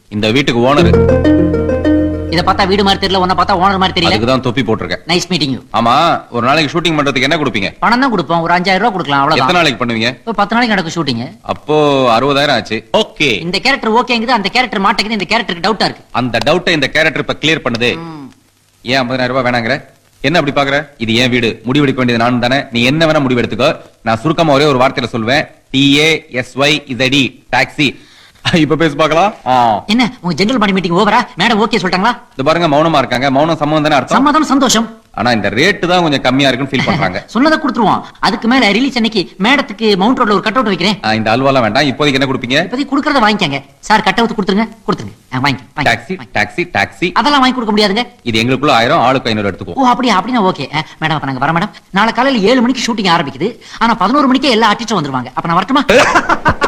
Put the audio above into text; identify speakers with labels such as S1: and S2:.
S1: இந்த வீட்டுக்கு ஓனர்
S2: இத பார்த்தா வீடு மாதிரி தெரியல உன்ன பார்த்தா ஓனர் மாதிரி தெரியல
S1: அதுக்கு தான் தொப்பி போட்டிருக்கேன்
S2: நைஸ் மீட்டிங் யூ
S1: ஆமா ஒரு நாளைக்கு ஷூட்டிங் பண்றதுக்கு என்ன கொடுப்பீங்க
S2: பணம் தான் கொடுப்போம் ஒரு அஞ்சாயிரம் ரூபாய் கொடுக்கலாம்
S1: எத்தனை
S2: அவ்வளவுதான்
S1: நாளைக்கு பண்ணுவீங்க
S2: இப்போ பத்து நாளைக்கு நடக்கும் ஷூட்டிங்
S1: அப்போ அறுபதாயிரம் ஆச்சு ஓகே
S2: இந்த கேரக்டர் ஓகேங்குது அந்த கேரக்டர் மாட்டேங்குது இந்த கேரக்டருக்கு டவுட்டா இருக்கு
S1: அந்த டவுட்டை இந்த கேரக்டர் இப்ப கிளியர் பண்ணுது ஏன் 50000 ரூபாய் வேணாங்கிற என்ன அப்படி பாக்குற இது ஏன் வீடு முடிவெடுக்க வேண்டியது நானும் தானே நீ என்ன வேணா முடிவு எடுத்துக்கோ நான் சுருக்கமா ஒரே ஒரு வார்த்தையில சொல்வேன் DA S Y Z taxi இப்ப பேசி பார்க்கலாம் ஆ.
S2: என்ன உங்க ஜெனரல் பாடி மீட்டிங் ஓவரா மேடம் ஓகே சொல்லிட்டாங்களா
S1: இது பாருங்க மௌனமா இருக்காங்க மௌனம் சம்மந்தம் தானே அர்த்தம்
S2: சம்மதம் சந்தோஷம்
S1: ஆனா இந்த ரேட்டு தான் கொஞ்சம் கம்மியா இருக்குன்னு ஃபீல் பண்றாங்க
S2: சொன்னதை கொடுத்துருவோம் அதுக்கு மேல ரிலீஸ் அன்னைக்கு மேடத்துக்கு மவுண்ட் ரோட்ல ஒரு கட் அவுட் வைக்கிறேன்
S1: ஆ, இந்த அல்வாலாம் வேண்டாம் இப்போதைக்கு என்ன கொடுப்பீங்க
S2: இப்போதைக்கு கொடுக்கறத வாங்கிக்கங்க சார் கட் அவுட் கொடுத்துருங்க கொடுத்துருங்க ஆ, வாங்கி வாங்கி,
S1: டாக்ஸி
S2: வாங்கி.
S1: டாக்ஸி டாக்ஸி
S2: அதெல்லாம் வாங்கி கொடுக்க முடியாதுங்க
S1: இது எங்களுக்குள்ள ஆயிரம் ஆளுக்கு ஐநூறு எடுத்துக்கோ
S2: ஓ அப்படியா அப்படின்னா ஓகே மேடம் அப்ப நாங்க வர மேடம் நாளை காலையில ஏழு மணிக்கு ஷூட்டிங் ஆரம்பிக்குது ஆனா பதினோரு மணிக்கே எல்லா ஆர்டிஸ்டும் வந்துருவாங்க அப்ப நான் வரட்டுமா